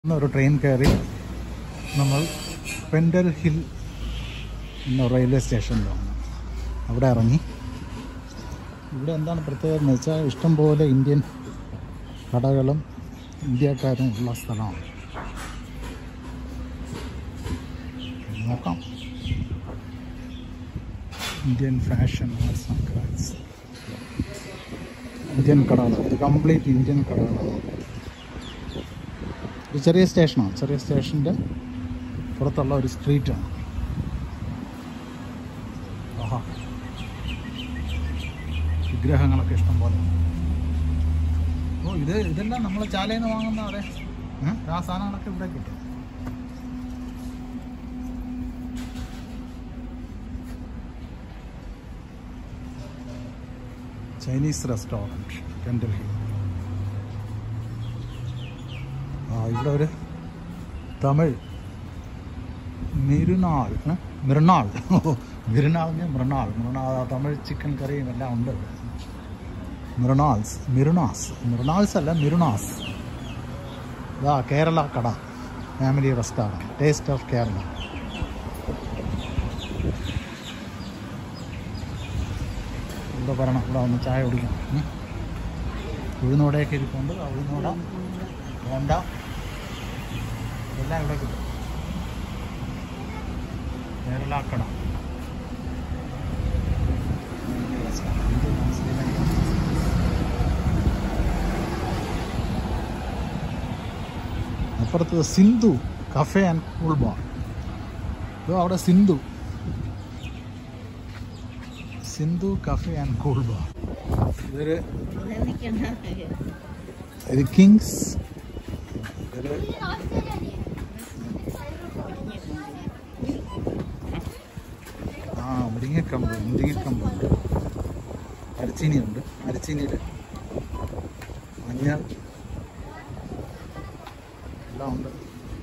ഇന്ന് ഒരു ട്രെയിൻ കയറി നമ്മൾ പെൻഡൽ ഹിൽ എന്ന റെയിൽവേ സ്റ്റേഷനിലാണ് അവിടെ ഇറങ്ങി ഇവിടെ എന്താണ് പ്രത്യേകത എന്ന് വെച്ചാൽ ഇഷ്ടംപോലെ ഇന്ത്യൻ കടകളും ഇന്ത്യക്കാരും ഉള്ള സ്ഥലമാണ് നോക്കാം Indian fashion arts and crafts Indian കടകൾ ഇത് കംപ്ലീറ്റ് ഇന്ത്യൻ കടകളാണ് ഒരു ചെറിയ സ്റ്റേഷനാണ് ചെറിയ സ്റ്റേഷൻ്റെ പുറത്തുള്ള ഒരു സ്ട്രീറ്റാണ് ആഹാ വിഗ്രഹങ്ങളൊക്കെ ഇഷ്ടം പോലെ ഓ ഇത് ഇതെല്ലാം നമ്മൾ ചാലയിൽ നിന്ന് വാങ്ങുന്ന അതെ ഏ? ആ സാധനങ്ങളൊക്കെ ഇവിടെ കിട്ടും ചൈനീസ് റെസ്റ്റോറൻറ്റ് പെൻഡൽ ഹിൽ ആ ഇവിടെ ഒരു തമിഴ് മിരുനാൾ ഏ? മിർനാൾ മിരുനാളിന് മൃണാൾ മൃണാൾ ആ തമിഴ് ചിക്കൻ കറിയും എല്ലാം ഉണ്ട് ഇവിടെ. മിർണാൾസ് മിരുണാസ് മിർണാൾസ് അല്ല മിരുണാസ് ഇതാ Kerala Kada family restaurant taste of Kerala ഇവിടെ പറയണം ഇവിടെ ഒന്ന് ചായ കുടിക്കണം ഉം. ഉഴുന്നോടെയൊക്കെ ഇരിപ്പുണ്ട് ആ ഉഴുന്നോട ബോണ്ട ഇതെല്ലാം ഇവിടെ കിട്ടും കേരള കട അപ്പുറത്ത് Sindhu cafe and cool bar ഇതോ അവിടെ Sindhu Sindhu cafe and cool bar ഇതൊരു ഇത് കിങ്സ് ഇതൊരു ആ മുരിങ്ങക്കമ്പ് മുരിങ്ങക്കമ്പുണ്ട് അരച്ചീനിയുണ്ട് അരച്ചീനിയിൽ മഞ്ഞൾ എല്ലാം ഉണ്ട്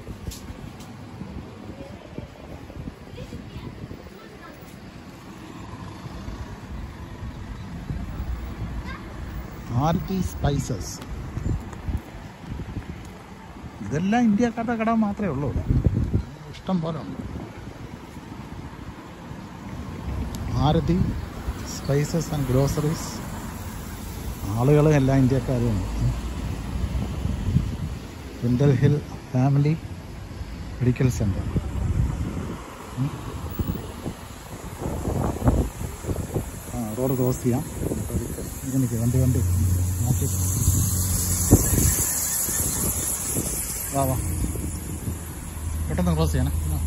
ആർട്ടി സ്പൈസസ് ഇതെല്ലാം ഇന്ത്യക്കാരുടെ കട മാത്രമേ ഉള്ളൂ ഇവിടെ ഇഷ്ടം പോലെ ഉണ്ട് ഭാരതി സ്പൈസസ് ആൻഡ് ഗ്രോസറീസ് ആളുകളും എല്ലാ ഇന്ത്യക്കാരും ഉണ്ട് Windle Hill family medical centre ആ റോഡ് ക്രോസ് ചെയ്യാം എനിക്ക് വണ്ടി വണ്ടി നോക്കി വാ വാ പെട്ടെന്ന് ക്രോസ് ചെയ്യണേ ആ.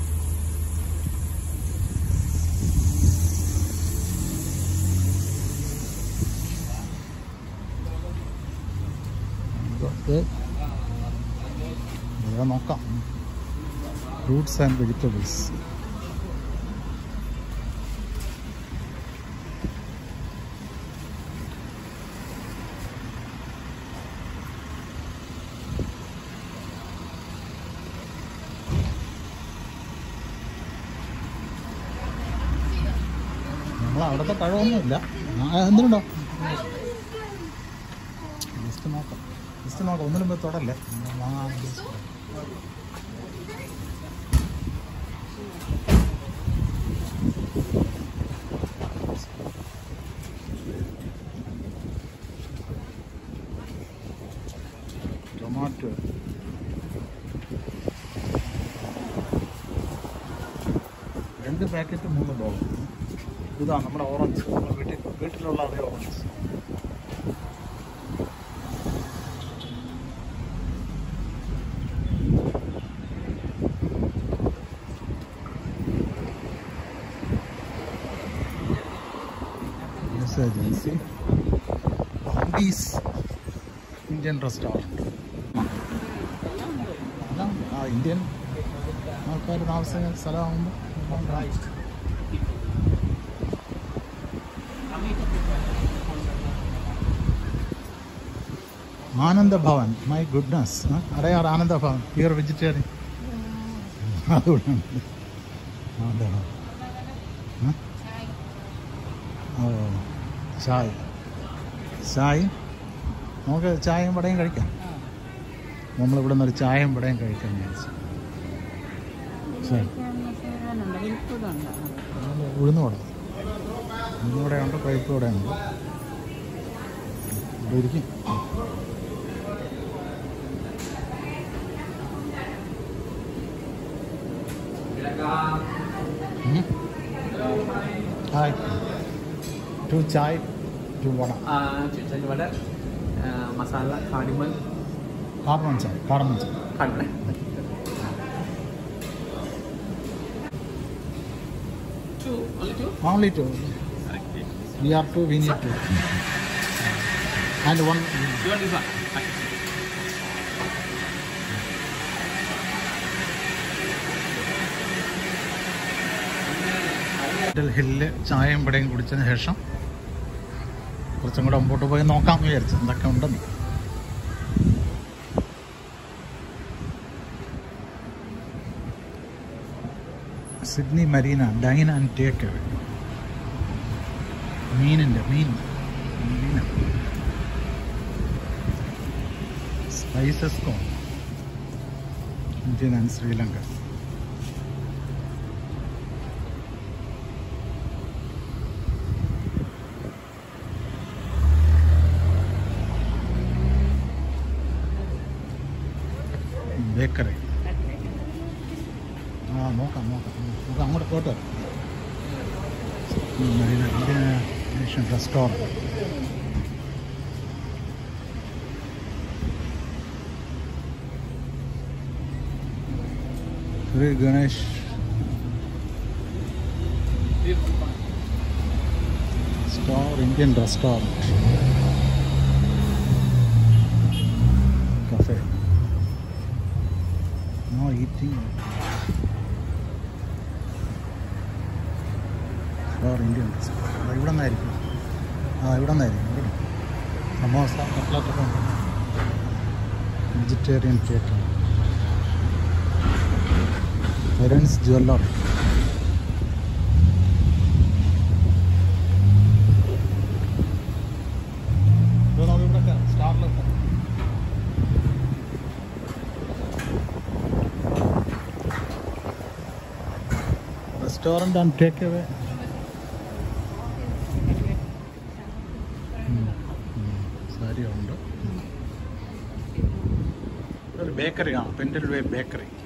ഇത് ഇവിടെ നോക്കാം ഫ്രൂട്ട്സ് ആൻഡ് വെജിറ്റബിൾസ് നമ്മൾ അവിടുത്തെ പഴമൊന്നുമില്ല ആ, എന്തിനുണ്ടോ ജസ്റ്റ് നോക്കാം ജസ്റ്റ് നോക്കാം ഒന്നിനും പോയി തൊടല്ലേ വാങ്ങാൻ ഉദ്ദേശിച്ചു. ടൊമാറ്റോ രണ്ട് പാക്കറ്റ് മൂന്ന് ഡോളർ ഇതാ നമ്മുടെ ഓറഞ്ച് നമ്മുടെ വീട്ടിൽ വീട്ടിലുള്ള അതേ orange news agency bounties Indian restaurant എല്ലാം ആ ഇന്ത്യൻ ആൾക്കാർ താമസിക്കുന്ന സ്ഥലമാകുമ്പോൾ ആനന്ദ ഭവൻ മൈ ഗുഡ്നസ് അറിയാറ് ആനന്ദ ഭവൻ പ്യൂർ വെജിറ്റേറിയൻ അതുകൊണ്ട് ആനന്ദ ഭവൻ ആ? ഓ ചായ ചായ നമുക്ക് ചായയും വടയും കഴിക്കാം നമ്മളിവിടെ നിന്ന് ഒരു ചായയും ഇവിടെയും കഴിക്കാൻ വിചാരിച്ചു ശരി ഉഴുന്ന് വട ഉഴുന്ന് വടയുണ്ട് പരിപ്പ് വടയുണ്ട് ഇവിടെ ഇരിക്കും ഉം. Hi two chai two vada Uh, chuyện chai vada uh, masala cardamom cardamom chai cardamom chai cardamom two only two only two okay we are two we need two and one you want this one okay. ഹില്ല് ചായയും ഇവിടെയും കുടിച്ചതിന് ശേഷം കുറച്ചും കൂടെ മുമ്പോട്ട് പോയി നോക്കാമെന്ന് വിചാരിച്ചു എന്തൊക്കെ ഉണ്ടെന്ന് Sydney marina dine and take മീനിൻ്റെ മീൻ മീന സ്പൈസസ് കോൺ ഇന്ത്യൻ ആൻഡ് ശ്രീലങ്ക ബേക്കറി ആ നോക്കാം നോക്കാം നമുക്ക് അങ്ങോട്ട് പോട്ടെ Indian restaurant Sri Ganesh store Indian restaurant cafe no eating store Indian restaurant ഇവിടെ നിന്നായിരിക്കും ആ ഇവിടെ നിന്നായിരിക്കും ഇവിടെ സമോസ കട്ട്ലറ്റൊക്കെ ഉണ്ട് വെജിറ്റേറിയൻ കേക്ക് ഫെറൻസ് ജ്വല്ലറി സ്റ്റാറിലൊക്കെ restaurant and take away sari ഉണ്ട് ഒരു ബേക്കറി ആണ് പെൻഡൽ വേ ബേക്കറി